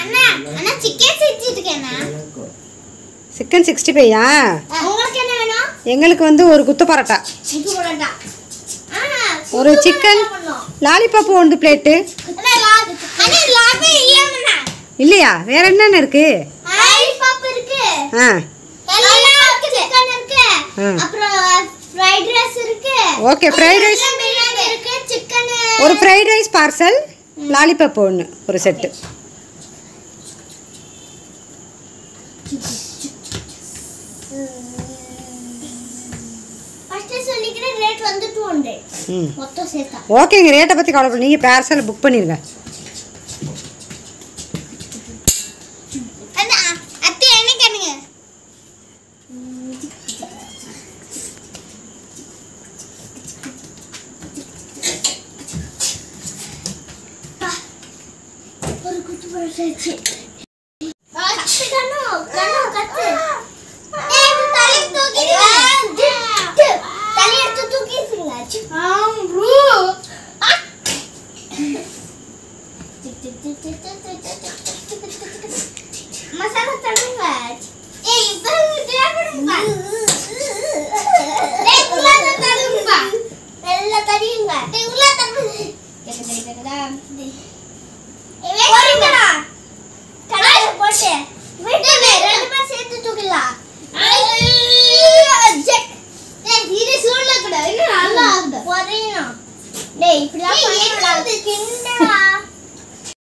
அண்ணா அண்ணா சிக்கன் செஞ்சிருக்கேண்ணா chicken sixty ஃபைவா உங்களுக்கு என்ன வேணும் எங்களுக்கு வந்து ஒரு குத்து பரோட்டா சிக்கன் போடட்டா ஒரு சிக்கன் லாலிபாப் ஒன்று பிளேட்டு அண்ணா லாபே இல்லையாண்ணா இல்லையா வேற என்னென்ன இருக்கு லாலிபாப் இருக்கு ஆ சிக்கன் இருக்கு ஆ. அப்புறம் ஃப்ரைட் ரைஸ் இருக்கு okay fried rice chicken biryani இருக்கு சிக்கன் ஒரு ஃப்ரைட் ரைஸ் பார்சல் லாலிபாப் ஒன்று ஒரு செட்டு ஃபர்ஸ்ட் சொல்லிக்கிறேன் ரேட் வந்து டூ ஹண்ட்ரட் ம் மொத்தம் சேர்த்தா ஓகேங்க ரேட்டை பற்றி கவலைப்பட நீங்கள் பார்சல் புக் பண்ணிடுங்க அண்ணா அத்தை என்ன கேளுங்க ஒரு குத்து பழசாச்சு கத்து கண்ணு கண்ணு கத்து ஏய், இது தலை தூக்கிடுங்க. தலை எடுத்து தூக்கிடுங்க. சி. Tick, tick, tick, tick, tick, tick.